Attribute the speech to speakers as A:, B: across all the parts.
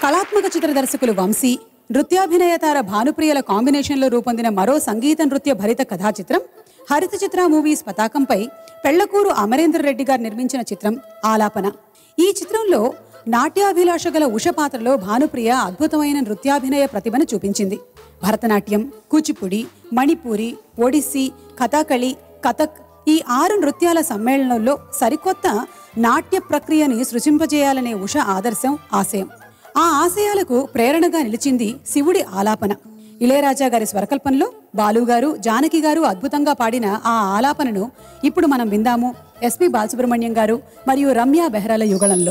A: కళాత్మక చిత్ర దర్శకులు వంశీ నృత్యాభినయ తార భానుప్రియల కాంబినేషన్లో రూపొందిన మరో సంగీత నృత్య భరిత కథా చిత్రం హరిత చిత్ర మూవీస్ పతాకంపై పెళ్లకూరు అమరేందర్ రెడ్డి గారు నిర్మించిన చిత్రం ఆలాపన ఈ చిత్రంలో నాట్యాభిలాష గల ఉష పాత్రలో భానుప్రియ అద్భుతమైన నృత్యాభినయ ప్రతిభను చూపించింది భరతనాట్యం కూచిపూడి మణిపూరి ఒడిస్సీ కథాకళి కథక్ ఈ ఆరు నృత్యాల సమ్మేళనంలో సరికొత్త నాట్య ప్రక్రియని సృజింపజేయాలనే ఉష ఆదర్శం ఆశయం ఆ ఆశయాలకు ప్రేరణగా నిలిచింది శివుడి ఆలాపన ఇళయరాజా గారి స్వరకల్పనలో బాలు గారు జానకి గారు అద్భుతంగా పాడిన ఆ ఆలాపనను ఇప్పుడు మనం విందాము ఎస్పి బాలసుబ్రహ్మణ్యం గారు మరియు రమ్య బెహ్రాల యుగళంలో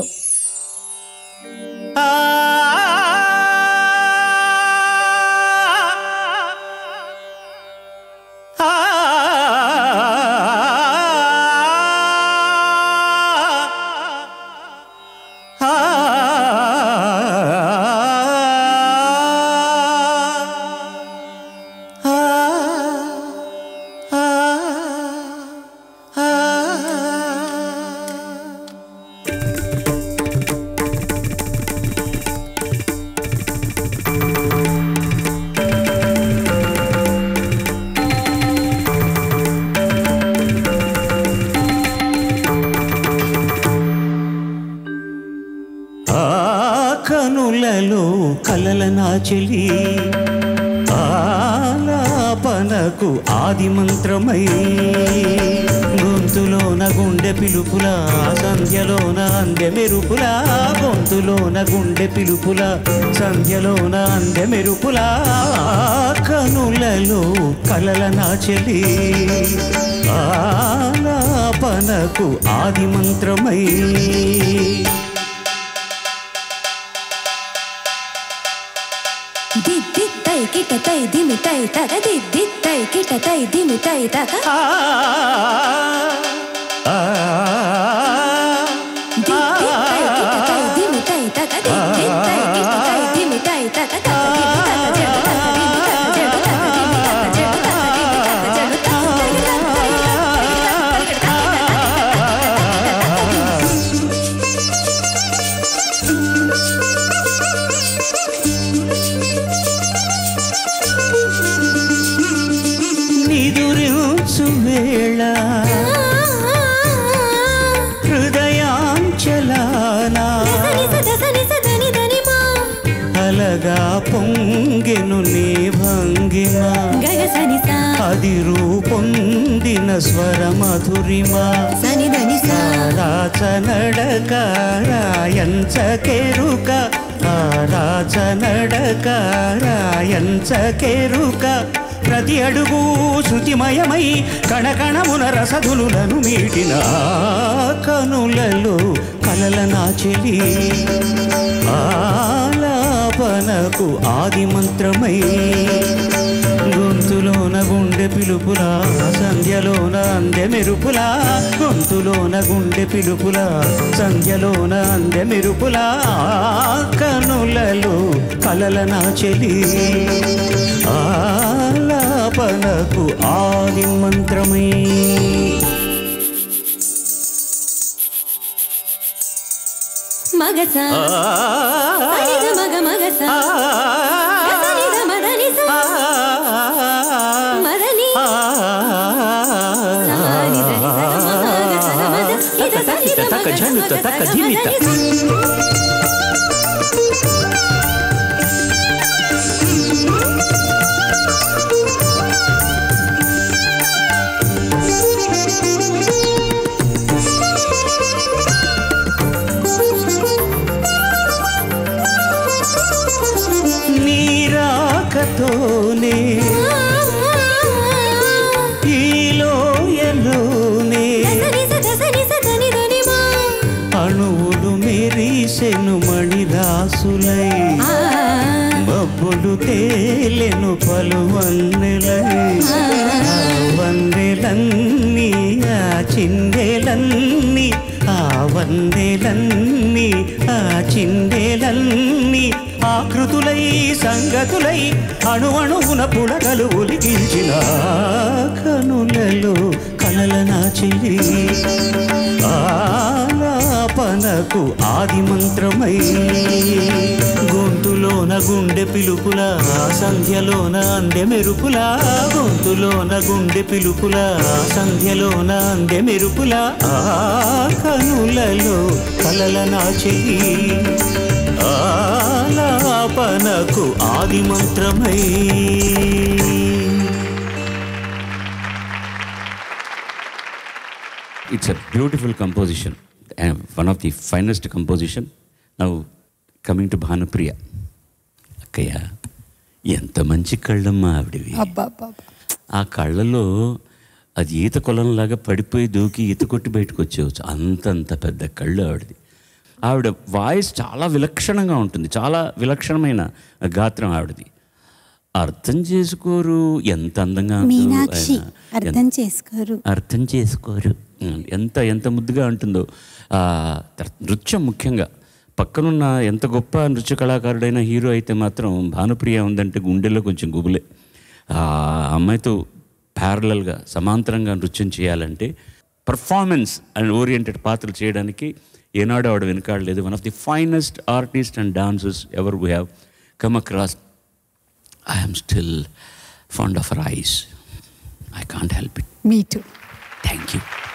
B: ఆ కనులలో కలల నాచెలి ఆలాపనకు ఆది మంత్రమై గొంతులోన గుండె పిలుపుల సంధ్యలోన అందె మెరుపుల గొంతులోన గుండె పిలుపుల సంధ్యలోన అందె మెరుపుల కనులలో కలల నాచెలి ఆలాపనకు ఆది మంత్రమై
C: దిద్దిత్తై కిటతై దిమితై తగ దిద్దిత్తై కిటతై దిమితై తగ దిద్దిత్తై కిటతై దిమితై తగ దిద్దిత్తై కిటతై దిమితై తగ తగ దిమి తగ జడు తగ దిమి తగ జడు తగ దిమి తగ జడు తగ దిమి తగ జడు తగ తగ తగ తగ
B: నిదురించు వేళ హృదయాంచలానా అలగా పొంగెను నీ భంగిమ అది రూపొందిన స్వర మధురిమ రాచనడక రాయంచ కెరుక రాచనడక రాయంచ కెరుక ప్రతి అడుగు శృతిమయమై కణకణమున రసధులను మీటిన ఆ కనులలో కలల నాచెలి ఆలాపనకు ఆది మంత్రమై గొంతులోన గుండె పిలుపుల సంధ్యలోన అందె మెరుపుల గొంతులోన గుండె పిలుపుల సంధ్యలోన అందె మెరుపుల కనులలో కలల నాచెలి ఆలాపనకు ఆది మంత్రమై
C: మగస సనిద మగ మగస గసనిద మదని స మదని సాని దని సగ మగ సగ మద ఇద సనిద మగ
B: జనుత
C: సగ
B: తక
C: సగ
B: ధిమిత.
C: మదని
B: నీరాకతోనే ఈ లోయలోనే
C: సని స సని స దని దని మా
B: అణువులు మెరిసెను మణిరాసులై మబ్బులు తేలెను పలు వన్నెలై ఆ వందెలన్నీ ఆ చిందెలన్నీ ఆ వందెలన్నీ ఆ చిందెలన్నీ ఆకృతులై సంగతులై అణు అణువున పుడగలు ఉలికించిన కనులలో కలల నాచిలి ఆలాపన ఆలాపనకు ఆది మంత్రమై గొంతులోన గుండె పిలుపుల సంధ్యలోన అందె మెరుపుల గొంతులోన గుండె పిలుపుల సంధ్యలోన అందె మెరుపుల ఆ కనులలో కలల నాచెయి ఆలాపనకు ఆది మంత్రమై
D: It's a beautiful composition, and one of the finest composition. Now, coming to Bhanupriya. అక్కయ్య ఎంత మంచి కళ్ళమ్మా ఆవిడవి
A: అబ్బా అబ్బా అబ్బా.
D: ఆ కళ్ళలో అది ఈత కొలంలాగా పడిపోయి దూకి ఈత కొట్టి బయటకు వచ్చేవచ్చు అంతంత పెద్ద కళ్ళు ఆవిడది ఆవిడ వాయిస్ చాలా విలక్షణంగా ఉంటుంది చాలా విలక్షణమైన గాత్రం ఆవిడది అర్థం చేసుకోరు ఎంత అందంగా ఉందో
C: మీనాక్షి
D: ఆయన.
C: అర్థం చేసుకోరు
D: అర్థం చేసుకోరు ఉమ్, ఎంత ఎంత ముద్దుగా ఉంటుందో ఆ తర్- నృత్యం ముఖ్యంగా పక్కనున్న ఎంత గొప్ప నృత్య కళాకారుడైన హీరో అయితే మాత్రం భానుప్రియ ఉందంటే గుండెల్లో కొంచెం గుబులే ఆ అమ్మాయితో ప్యారలల్గా సమాంతరంగా నృత్యం చేయాలంటే పర్ఫార్మెన్స్ అండ్ ఓరియంటెడ్ పాత్రలు చేయడానికి ఏనాడు ఆవిడ వెనకాడలేదు one of the finest artist and dancers ever we have come across I am still fond of rice I can't help it
A: me two
D: thank you